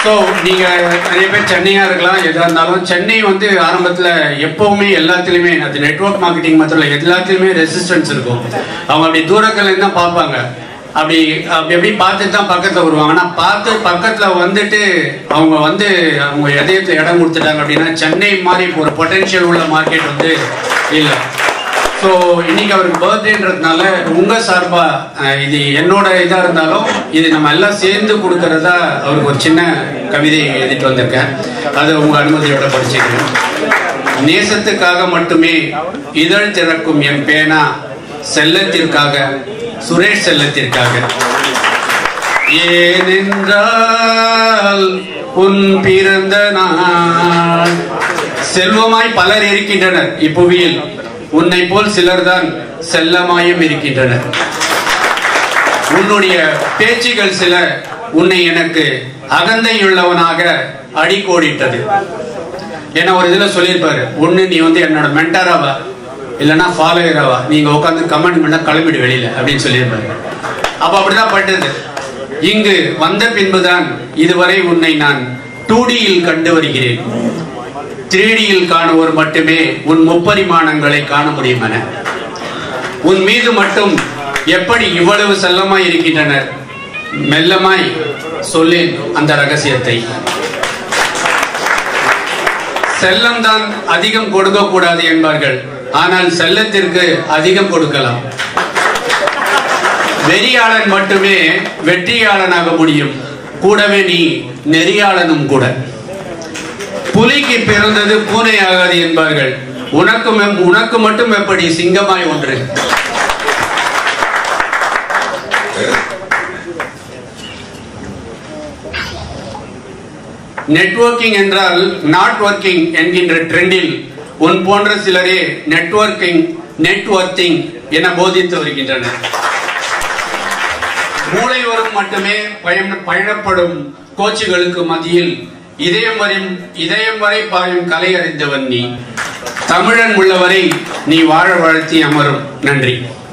so நீங்க நிறைய பேர் சென்னையா இருக்கலாம் எதா இருந்தாலும் சென்னை வந்து ஆரம்பத்துல எப்பவுமே எல்லாத்துலயுமே அது நெட்வொர்க் மார்க்கெட்டிங் மாத்திரம் இல்லை எல்லாத்துலயுமே ரெசிஸ்டன்ஸ் இருக்கும் அவங்க அப்படி தூரக்கல்ல இருந்து தான் பார்ப்பாங்க அப்படி அப்படி எப்படி பார்த்துட்டு தான் பக்கத்துல வருவாங்க ஆனா பார்த்து பக்கத்துல வந்துட்டு அவங்க வந்து அவங்க இதயத்துல இடம் கொடுத்துட்டாங்க அப்படின்னா சென்னை மாதிரி ஒரு பொட்டென்ஷியல் உள்ள மார்க்கெட் வந்து இல்லை ஸோ இன்னைக்கு அவருக்கு பர்த்டேன்றதுனால உங்க சார்பா அஹ், இது என்னோட இதா இருந்தாலும் இது நம்ம எல்லாம் சேர்ந்து கொடுக்கறதா அவருக்கு ஒரு சின்ன கவிதை எழுதிட்டு வந்திருக்கேன் அது உங்க அனுமதியோட படிச்சுக்கிறேன் நேசத்துக்காக மட்டுமே இதழ் திறக்கும் என் பேனா செல்லத்திற்காக சுரேஷ் செல்லத்திற்காக ஏனென்றால் உன் பிறந்த நாள் செல்வமாய் பலர் இருக்கின்றனர் இப்புவியில் உன்னை போல் சிலர்தான் செல்லமாயும் இருக்கின்றனர் உன்னுடைய பேச்சுகள் சில உன்னை எனக்கு அகந்தையுள்ளவனாக அடிக்கோடிட்டது ஏன்னா ஒரு இதுல சொல்லியிருப்பாரு ஒண்ணு நீ வந்து என்னோட மென்டராவா இல்லைன்னா ஃபாலோயராவா நீங்க உட்காந்து கமெண்ட் பண்ணா கிளம்பிடு வெளியில அப்படின்னு சொல்லியிருப்பாரு அப்ப அப்படிதான் பட்டது இங்கு வந்த பின்புதான் இதுவரை உன்னை நான் டூடியில் கண்டு வருகிறேன் த்ரீடியில் காணுவோர் மட்டுமே உன் முப்பரிமாணங்களை காண முடியும் என உன் மீது மட்டும் எப்படி இவ்வளவு செல்லமாய் இருக்கின்றனர் மெல்லமாய் சொல்லேன் அந்த ரகசியத்தை செல்லம்தான் அதிகம் கொடுக்க கூடாது என்பார்கள் ஆனால் செல்லத்திற்கு அதிகம் கொடுக்கலாம் வெறியாளன் மட்டுமே வெற்றியாளனாக முடியும் கூடவே நீ நெறியாளனும் கூட புலிக்கு பிறந்தது பூனை ஆகாது என்பார்கள் உனக்கும் எம்- உனக்கு மட்டும் எப்படி சிங்கமாய் ஒன்று நெட்வொர்க்கிங் என்றால் நாட் ஒர்க்கிங் என்கின்ற ட்ரெண்டில் உன் போன்ற சிலரே நெட்வொர்க்கிங் நெட்வொர்க்கிங் என போதித்து வருகின்றனர் மூளை வரும் மட்டுமே பயண பயணப்படும் கோச்சுகளுக்கு மத்தியில் இதயம் வரை இதயம் வரை பாயும் கலை அறிந்தவன் நீ தமிழன் உள்ளவரை நீ வாழ வாழ்த்தி அமரும் நன்றி